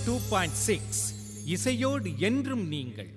Two point six இசையோடு என்றும் நீங்கள்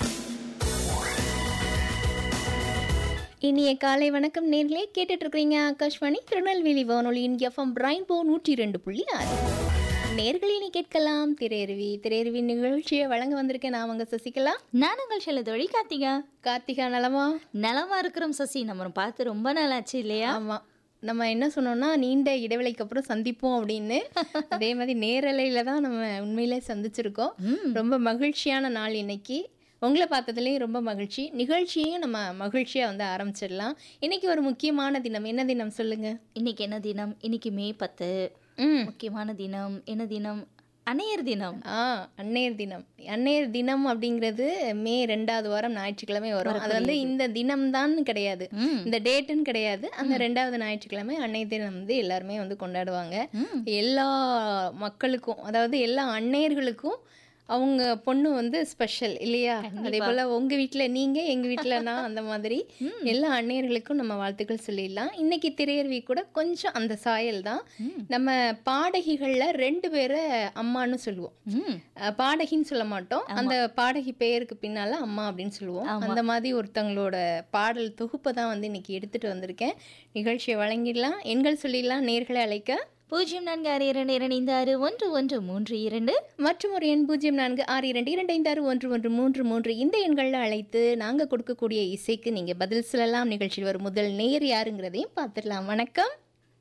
இனிய காலை வணக்கம் நேர்களே கேட்டுட்டு இருக்கிறீங்க ஆகாஷ்வாணி திருநெல்வேலி வானொலியின் எஃப்எம் பிரைன்போ நூற்றி ரெண்டு புள்ளி ஆறு நேர்களே நீ கேட்கலாம் திரையருவி திரையருவி நிகழ்ச்சியை வழங்க வந்திருக்கேன் நான் அவங்க சசிகலா நான் உங்கள் செல்லதோழி கார்த்திகா கார்த்திகா நலமா நலமா இருக்கிறோம் சசி நம்ம பார்த்து ரொம்ப நாளாச்சு இல்லையா ஆமா நம்ம என்ன சொன்னோம்னா நீண்ட இடைவெளிக்கு அப்புறம் சந்திப்போம் அப்படின்னு அதே மாதிரி நேரலையில தான் நம்ம உண்மையிலே சந்திச்சிருக்கோம் ரொம்ப மகிழ்ச்சியான நாள் இன்னைக்கு உங்களை பார்த்ததுலேயும் ரொம்ப மகிழ்ச்சி நிகழ்ச்சியையும் நம்ம மகிழ்ச்சியாக வந்து ஆரம்பிச்சிடலாம் இன்னைக்கு ஒரு முக்கியமான தினம் என்ன தினம் சொல்லுங்க இன்னைக்கு என்ன தினம் இன்னைக்கு மே பத்து ம் முக்கியமான தினம் என்ன தினம் அன்னையர் தினம் ஆ அன்னையர் தினம் அன்னையர் தினம் அப்படிங்கிறது மே ரெண்டாவது வாரம் ஞாயிற்றுக்கிழமை வரும் அது வந்து இந்த தினம் தான் கிடையாது ம். இந்த டேட்டுன்னு கிடையாது அந்த ரெண்டாவது ஞாயிற்றுக்கிழமை அன்னையர் தினம் வந்து எல்லாருமே வந்து கொண்டாடுவாங்க எல்லா மக்களுக்கும் அதாவது எல்லா அன்னையர்களுக்கும் அவங்க பொண்ணு வந்து ஸ்பெஷல் இல்லையா அதே போல உங்க வீட்ல நீங்க எங்க வீட்ல நான் அந்த மாதிரி எல்லா அன்னையர்களுக்கும் நம்ம வாழ்த்துக்கள் சொல்லிடலாம் இன்னைக்கு திரையர்வி கூட கொஞ்சம் அந்த சாயல் தான் நம்ம பாடகிகள்ல ரெண்டு பேரை அம்மான்னு சொல்லுவோம் ம் அஹ் பாடகின்னு சொல்ல மாட்டோம் அந்த பாடகி பெயருக்கு பின்னால அம்மா அப்படின்னு சொல்லுவோம் அந்த மாதிரி ஒருத்தங்களோட பாடல் தொகுப்பை தான் வந்து இன்னைக்கு எடுத்துட்டு வந்திருக்கேன் நிகழ்ச்சியை வழங்கிடலாம் எண்கள் சொல்லிடலாம் நேர்களை அழைக்க பூஜ்ஜியம் நான்கு ஆறு இரண்டு இரண்டு ஐந்து ஆறு ஒன்று ஒன்று மூன்று இரண்டு மற்றும் ஒரு எண் பூஜ்ஜியம் நான்கு ஆறு இரண்டு இரண்டு ஐந்து ஆறு ஒன்று ஒன்று மூன்று மூன்று இந்த எண்களில் அழைத்து நாங்கள் கொடுக்கக்கூடிய இசைக்கு நீங்கள் பதில் சொல்லலாம் நிகழ்ச்சியில் வரும் முதல் நேர் யாருங்கிறதையும் பார்த்துடலாம் வணக்கம்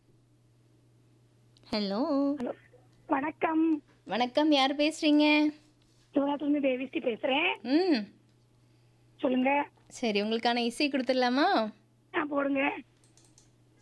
ஹலோ வணக்கம் வணக்கம் யார் பேசுறீங்க சிவகாசிலிருந்து தேவிஸ்ரீ பேசுறேன் ம் சொல்லுங்க சரி உங்களுக்கான இசை கொடுத்துடலாமா ஆ போடுங்க